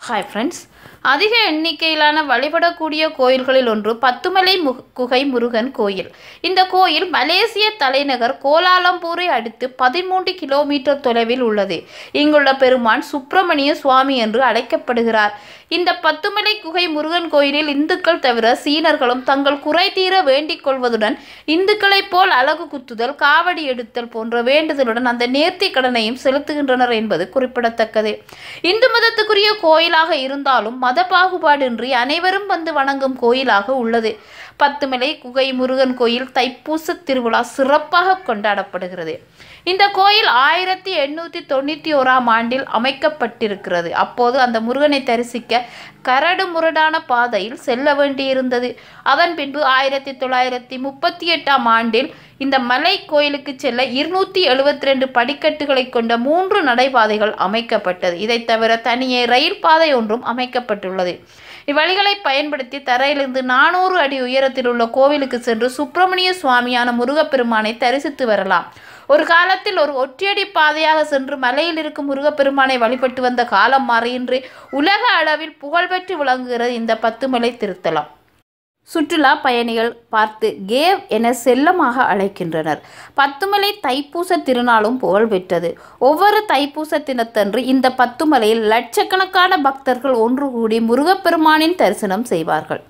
hi friends அதிக எண்ணிக்கையிலான வழிபடக்கூடிய கோயில்களில் ஒன்று பத்துமலை மு குகை முருகன் கோயில் இந்த கோயில் மலேசிய தலைநகர் கோலாலம்பூரை அடுத்து பதிமூன்று கிலோமீட்டர் தொலைவில் உள்ளது இங்குள்ள பெருமான் சுப்பிரமணிய சுவாமி என்று அழைக்கப்படுகிறார் இந்த பத்துமலை குகை முருகன் கோயிலில் இந்துக்கள் தவிர சீனர்களும் தங்கள் குறை தீர வேண்டிக் கொள்வதுடன் இந்துக்களைப் போல் அழகு குத்துதல் காவடி எடுத்தல் போன்ற வேண்டுதலுடன் அந்த நேர்த்தி கடனையும் செலுத்துகின்றனர் என்பது குறிப்பிடத்தக்கது இந்து மதத்துக்குரிய கோயிலாக இருந்தாலும் மத பாகுபாடின்றி அனைவரும் வந்து வணங்கும் கோயிலாக உள்ளது பத்துமலை குகை முருகன் கோயில் தைப்பூச திருவிழா சிறப்பாக கொண்டாடப்படுகிறது இந்த கோயில் ஆயிரத்தி எண்ணூற்றி தொண்ணூற்றி ஓராம் ஆண்டில் அமைக்கப்பட்டிருக்கிறது அப்போது அந்த முருகனை தரிசிக்க கரடு முரடான பாதையில் செல்ல வேண்டியிருந்தது அதன் பின்பு ஆயிரத்தி தொள்ளாயிரத்தி முப்பத்தி எட்டாம் ஆண்டில் இந்த மலை கோயிலுக்கு செல்ல இருநூற்றி எழுபத்தி ரெண்டு படிக்கட்டுகளை கொண்ட மூன்று நடைபாதைகள் அமைக்கப்பட்டது இதைத் தவிர தனியே ரயில் பாதை ஒன்றும் அமைக்கப்பட்டுள்ளது இவ்வழிகளை பயன்படுத்தி தரையிலிருந்து நானூறு அடி உயரத்தில் உள்ள கோவிலுக்கு சென்று சுப்பிரமணிய சுவாமியான முருகப்பெருமானை தரிசித்து வரலாம் ஒரு காலத்தில் ஒரு ஒற்றையடி பாதையாக சென்று மலையில் இருக்கும் முருகப்பெருமானை வழிபட்டு வந்த காலம் மாறி இன்று உலக அளவில் புகழ்பெற்று விளங்குகிறது இந்த பத்துமலை திருத்தலம் சுற்றுலா பயணிகள் பார்த்து கேவ் என செல்லமாக அழைக்கின்றனர் பத்துமலை தைப்பூச திருநாளும் புகழ் பெற்றது ஒவ்வொரு தைப்பூச தினத்தன்று இந்த பத்துமலையில் லட்சக்கணக்கான பக்தர்கள் ஒன்று கூடி முருகப்பெருமானின் தரிசனம் செய்வார்கள்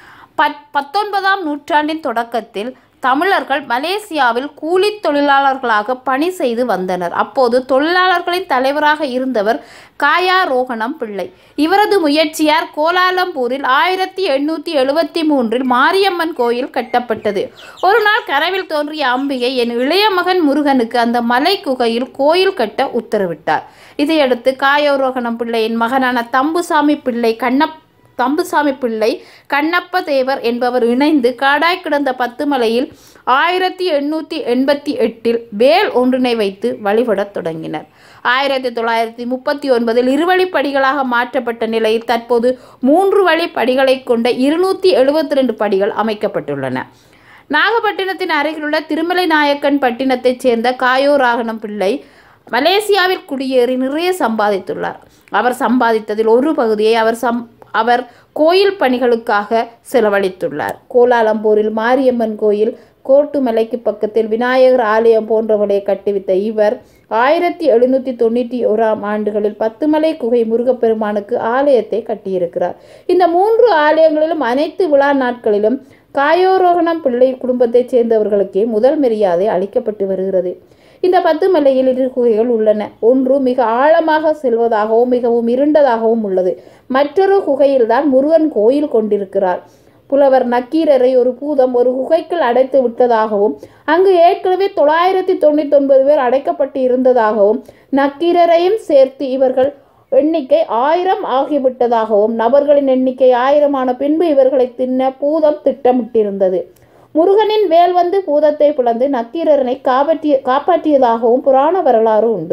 பத் பத்தொன்பதாம் நூற்றாண்டின் தொடக்கத்தில் தமிழர்கள் மலேசியாவில் கூலித் தொழிலாளர்களாக பணி செய்து வந்தனர் அப்போது தொழிலாளர்களின் தலைவராக இருந்தவர் காயா ரோகணம் பிள்ளை இவரது முயற்சியார் கோலாலம்பூரில் ஆயிரத்தி எண்ணூற்றி எழுபத்தி மூன்றில் மாரியம்மன் கோயில் கட்டப்பட்டது ஒரு நாள் கனவில் தோன்றிய அம்பிகை என் இளைய மகன் முருகனுக்கு அந்த மலை குகையில் கோயில் கட்ட உத்தரவிட்டார் இதையடுத்து காயோரோகணம் பிள்ளையின் மகனான தம்புசாமி பிள்ளை கண்ணப் தம்புசாமி பிள்ளை கண்ணப்ப தேவர் என்பவர் இணைந்து காடாய் கிடந்த பத்துமலையில் ஆயிரத்தி எண்ணூற்றி எண்பத்தி எட்டில் வேல் ஒன்றினை வைத்து வழிபடத் தொடங்கினர் ஆயிரத்தி தொள்ளாயிரத்தி முப்பத்தி ஒன்பதில் இருவழிப்படிகளாக மாற்றப்பட்ட நிலையில் தற்போது மூன்று வழி படிகளை கொண்ட இருநூற்றி எழுபத்தி ரெண்டு படிகள் அமைக்கப்பட்டுள்ளன நாகப்பட்டினத்தின் அருகிலுள்ள திருமலை நாயக்கன் பட்டினத்தைச் சேர்ந்த காயோராகனம் பிள்ளை மலேசியாவில் குடியேறி நிறைய சம்பாதித்துள்ளார் அவர் சம்பாதித்ததில் ஒரு பகுதியை அவர் சம் அவர் கோயில் பணிகளுக்காக செலவழித்துள்ளார் கோலாலம்பூரில் மாரியம்மன் கோயில் கோட்டு மலைக்கு பக்கத்தில் விநாயகர் ஆலயம் போன்றவற்றை கட்டுவித்த இவர் ஆயிரத்தி எழுநூற்றி தொண்ணூற்றி ஓராம் ஆண்டுகளில் பத்துமலை குகை முருகப்பெருமானுக்கு ஆலயத்தை கட்டியிருக்கிறார் இந்த மூன்று ஆலயங்களிலும் அனைத்து விழா நாட்களிலும் காயோரோகணம் பிள்ளை குடும்பத்தைச் சேர்ந்தவர்களுக்கே முதல் மரியாதை அளிக்கப்பட்டு வருகிறது இந்த பத்து மலையில் இரு குகைகள் உள்ளன ஒன்று மிக ஆழமாக செல்வதாகவும் மிகவும் இருண்டதாகவும் உள்ளது மற்றொரு குகையில்தான் முருகன் கோயில் கொண்டிருக்கிறார் புலவர் நக்கீரரை ஒரு பூதம் ஒரு குகைக்குள் அடைத்து விட்டதாகவும் அங்கு ஏற்கனவே தொள்ளாயிரத்தி தொண்ணூற்றி ஒன்பது பேர் அடைக்கப்பட்டு இருந்ததாகவும் நக்கீரரையும் சேர்த்து இவர்கள் எண்ணிக்கை ஆயிரம் ஆகிவிட்டதாகவும் நபர்களின் எண்ணிக்கை ஆயிரமான பின்பு இவர்களை தின்ன பூதம் திட்டமிட்டிருந்தது முருகனின் வேல் வந்து பூதத்தை பிளந்து நக்கீரரனை காப்பாற்றிய காப்பாற்றியதாகவும் புராண வரலாறு உண்டு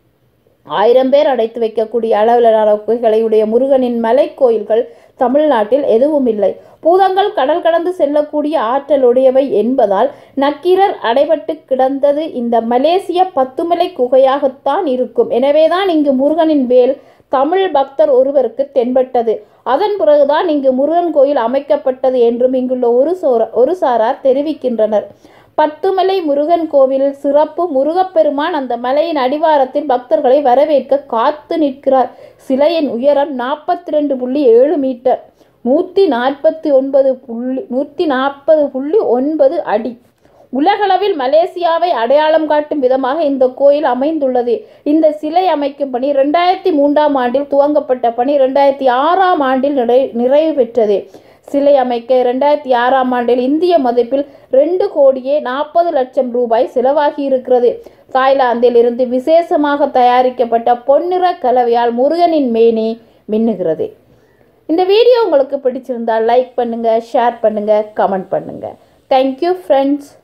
ஆயிரம் பேர் அடைத்து வைக்கக்கூடிய அளவிலான குகைகளை உடைய முருகனின் மலை கோயில்கள் தமிழ்நாட்டில் எதுவும் இல்லை பூதங்கள் கடல் கடந்து செல்லக்கூடிய ஆற்றலுடையவை என்பதால் நக்கீரர் அடைபட்டு கிடந்தது இந்த மலேசிய பத்துமலை குகையாகத்தான் இருக்கும் எனவேதான் இங்கு முருகனின் வேல் தமிழ் பக்தர் ஒருவருக்கு தென்பட்டது அதன் பிறகுதான் இங்கு முருகன் கோயில் அமைக்கப்பட்டது என்றும் இங்குள்ள ஒரு சோர ஒரு சாரார் தெரிவிக்கின்றனர் பத்துமலை முருகன் கோவிலில் சிறப்பு முருகப்பெருமான் அந்த மலையின் அடிவாரத்தில் பக்தர்களை வரவேற்க காத்து நிற்கிறார் சிலையின் உயரம் நாற்பத்தி ரெண்டு புள்ளி ஏழு மீட்டர் நூற்றி நாற்பத்தி ஒன்பது புள்ளி நூற்றி நாற்பது புள்ளி ஒன்பது அடி உலகளவில் மலேசியாவை அடையாளம் காட்டும் விதமாக இந்த கோயில் அமைந்துள்ளது இந்த சிலை அமைக்கும் பணி ரெண்டாயிரத்தி மூன்றாம் ஆண்டில் துவங்கப்பட்ட பணி ரெண்டாயிரத்தி ஆறாம் ஆண்டில் நிறை நிறைவு பெற்றது சிலை அமைக்க ரெண்டாயிரத்தி ஆறாம் ஆண்டில் இந்திய மதிப்பில் ரெண்டு கோடியே நாற்பது லட்சம் ரூபாய் செலவாகி இருக்கிறது தாய்லாந்தில் இருந்து விசேஷமாக தயாரிக்கப்பட்ட பொன்னிற கலவையால் முருகனின் மேனி மின்னுகிறது இந்த வீடியோ உங்களுக்கு பிடிச்சிருந்தால் லைக் பண்ணுங்கள் ஷேர் பண்ணுங்கள் கமெண்ட் பண்ணுங்கள் தேங்க்யூ ஃப்ரெண்ட்ஸ்